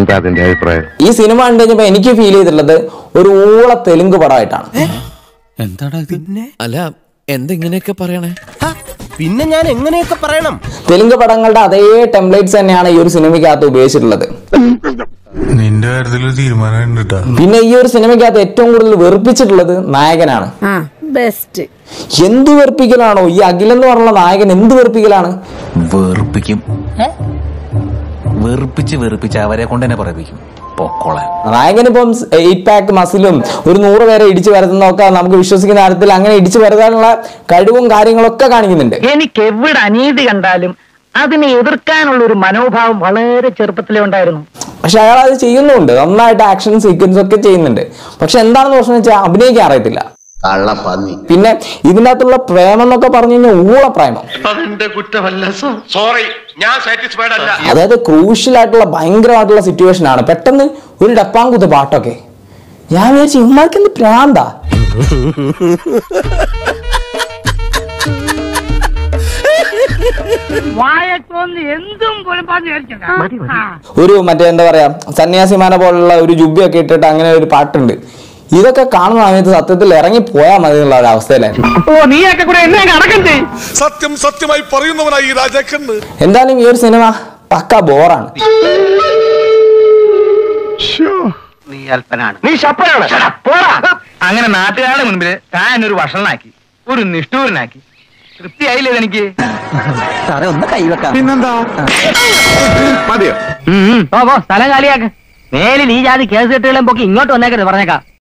എന്താ അതിന്റെ അഭിപ്രായം ഈ സിനിമ കണ്ടു കഴിഞ്ഞപ്പോ എനിക്ക് ഫീൽ ചെയ്തിട്ടുള്ളത് ഒരു ഊള തെലുങ്ക് പടമായിട്ടാണ് അല്ല എന്തെങ്ങനെയൊക്കെ പറയണേ പിന്നെ ഞാൻ എങ്ങനെയൊക്കെ പറയണം തെലുങ്ക് പടങ്ങളുടെ അതേ ടെംപ്ലേറ്റ്സ് തന്നെയാണ് ഈ ഒരു സിനിമയ്ക്കകത്ത് ഉപയോഗിച്ചിട്ടുള്ളത് നിന്റെ കാര്യത്തിൽ ഒരു തീരുമാനം ഉണ്ട് കേട്ടാ പിന്നെ ഈ ഒരു സിനിമയ്ക്കകത്ത് ഏറ്റവും കൂടുതൽ വെറുപ്പിച്ചിട്ടുള്ളത് നായകനാണ് ആ ബെസ്റ്റ് എന്ത് വെറുപ്പിക്കലാണോ ഈ അഖിൽ എന്ന് പറഞ്ഞുള്ള നായകൻ എന്ത് വെറുപ്പിക്കലാണ് വെറുപ്പിക്കും വെറുപ്പിച്ച് വെറുപ്പിച്ച് അവരെ കൊണ്ട് തന്നെ പറയിപ്പിക്കും പൊക്കോളാൻ നായകൻ ഇപ്പം എയ്റ്റ് പാക്ക് മസിലും ഒരു നൂറ് പേരെ ഇടിച്ചു വരുന്നതൊക്കെ നമുക്ക് വിശ്വസിക്കുന്ന കാര്യത്തിൽ അങ്ങനെ ഇടിച്ചു വരുത്താനുള്ള കഴിവും കാര്യങ്ങളൊക്കെ കാണിക്കുന്നുണ്ട് എനിക്ക് എവിടെ അനീതി കണ്ടാലും അതിനെ എതിർക്കാനുള്ള ഒരു മനോഭാവം വളരെ ചെറുപ്പത്തിലേ ഉണ്ടായിരുന്നു പക്ഷെ അയാൾ അത് ചെയ്യുന്നുണ്ട് നന്നായിട്ട് ആക്ഷൻ സീക്വൻസ് ഒക്കെ ചെയ്യുന്നുണ്ട് പക്ഷെ എന്താണെന്ന് പ്രശ്നം വെച്ചാൽ അഭിനയിക്കാൻ അറിയത്തില്ല കള്ളപ്പന്നി പിന്നെ ഇതിനകത്തുള്ള പ്രേമം എന്നൊക്കെ പറഞ്ഞു കഴിഞ്ഞാൽ ഊള പ്രേമം അതെന്റെ കുറ്റമല്ല സോറി ഞാൻ സാറ്റിസ്ഫൈഡ് അല്ല അതായത് ക്രൂഷ്യൽ ആയിട്ടുള്ള ഭയങ്കരമായിട്ടുള്ള സിറ്റുവേഷൻ ആണ് പെട്ടെന്ന് ഒരു ഡപ്പാങ്കുത്ത് പാട്ടൊക്കെ ഞാൻ വിചാരിച്ചു ഇമ്മാർക്ക് എന്ത് പ്രാന്താ വായക്കൊന്ന് എന്തും ഒരു മറ്റേ എന്താ പറയാ സന്യാസിമാനെ പോലുള്ള ഒരു ജുബിയൊക്കെ ഇട്ടിട്ട് അങ്ങനെ ഒരു പാട്ടുണ്ട് ഇതൊക്കെ കാണുന്ന സമയത്ത് സത്യത്തിൽ ഇറങ്ങി പോയാൽ മതി എന്നുള്ള ഒരു അവസ്ഥയിലായിരുന്നു ഓ നീയൊക്കെ കൂടെ എന്നെ അടക്കം ചെയ്യും സത്യം സത്യമായി പറയുന്നവനായി ഈ രാജാക്കന്ന് എന്തായാലും ഈ ഒരു സിനിമ പക്ക ബോറാണ് നീ അല്പനാണ് നീ ശപ്പനാണ് പോടാ അങ്ങനെ നാട്ടുകാരുടെ മുൻപിൽ താൻ ഒരു വഷളനാക്കി ഒരു നിഷ്ഠൂരനാക്കി തൃപ്തിയായില്ലേ എനിക്ക് സാറേ ഒന്ന് കൈവെക്കാം മതിയോ സ്ഥലം കാലിയാക്ക് മേലിൽ ഈ ജാതി കേസ് കെട്ടുകളും പൊക്കി ഇങ്ങോട്ട് വന്നേക്കരുത് പറഞ്ഞേക്കാം